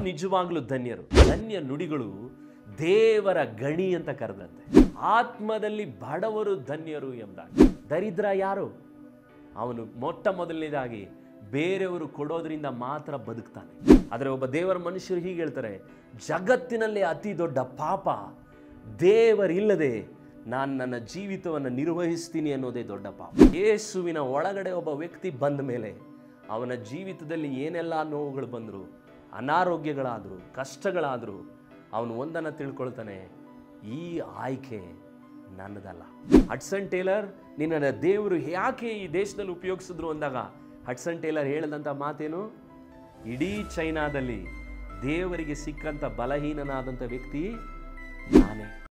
ನಿಜವಾಗ್ಲೂ ಧನ್ಯರು ಧನ್ಯ ನುಡಿಗಳು ದೇವರ ಗಣಿ ಅಂತ ಕರೆದಂತೆ ಆತ್ಮದಲ್ಲಿ ಬಡವರು ಧನ್ಯರು ಎಂಬುದಾಗಿ ದರಿದ್ರ ಯಾರು ಅವನು ಮೊಟ್ಟ ಮೊದಲನೇದಾಗಿ ಬೇರೆಯವರು ಕೊಡೋದ್ರಿಂದ ಮಾತ್ರ ಬದುಕ್ತಾನೆ ಆದರೆ ಒಬ್ಬ ದೇವರ ಮನುಷ್ಯರು ಹೀಗೆ ಹೇಳ್ತಾರೆ ಜಗತ್ತಿನಲ್ಲೇ ಅತಿ ದೊಡ್ಡ ಪಾಪ ದೇವರಿಲ್ಲದೆ ನಾನು ನನ್ನ ಜೀವಿತವನ್ನು ನಿರ್ವಹಿಸ್ತೀನಿ ಅನ್ನೋದೇ ದೊಡ್ಡ ಪಾಪ ಯೇಸುವಿನ ಒಳಗಡೆ ಒಬ್ಬ ವ್ಯಕ್ತಿ ಬಂದ ಮೇಲೆ ಅವನ ಜೀವಿತದಲ್ಲಿ ಏನೆಲ್ಲ ನೋವುಗಳು ಬಂದರು ಅನಾರೋಗ್ಯಗಳಾದರು ಕಷ್ಟಗಳಾದರೂ ಅವನು ಒಂದನ್ನು ತಿಳ್ಕೊಳ್ತಾನೆ ಈ ಆಯ್ಕೆ ನನ್ನದಲ್ಲ ಹಡ್ಸನ್ ಟೇಲರ್ ನಿನ್ನ ದೇವರು ಯಾಕೆ ಈ ದೇಶದಲ್ಲಿ ಉಪಯೋಗಿಸಿದ್ರು ಅಂದಾಗ ಹಡ್ಸನ್ ಟೇಲರ್ ಹೇಳಿದಂಥ ಮಾತೇನು ಇಡೀ ಚೈನಾದಲ್ಲಿ ದೇವರಿಗೆ ಸಿಕ್ಕಂಥ ಬಲಹೀನನಾದಂಥ ವ್ಯಕ್ತಿ ನಾನೇ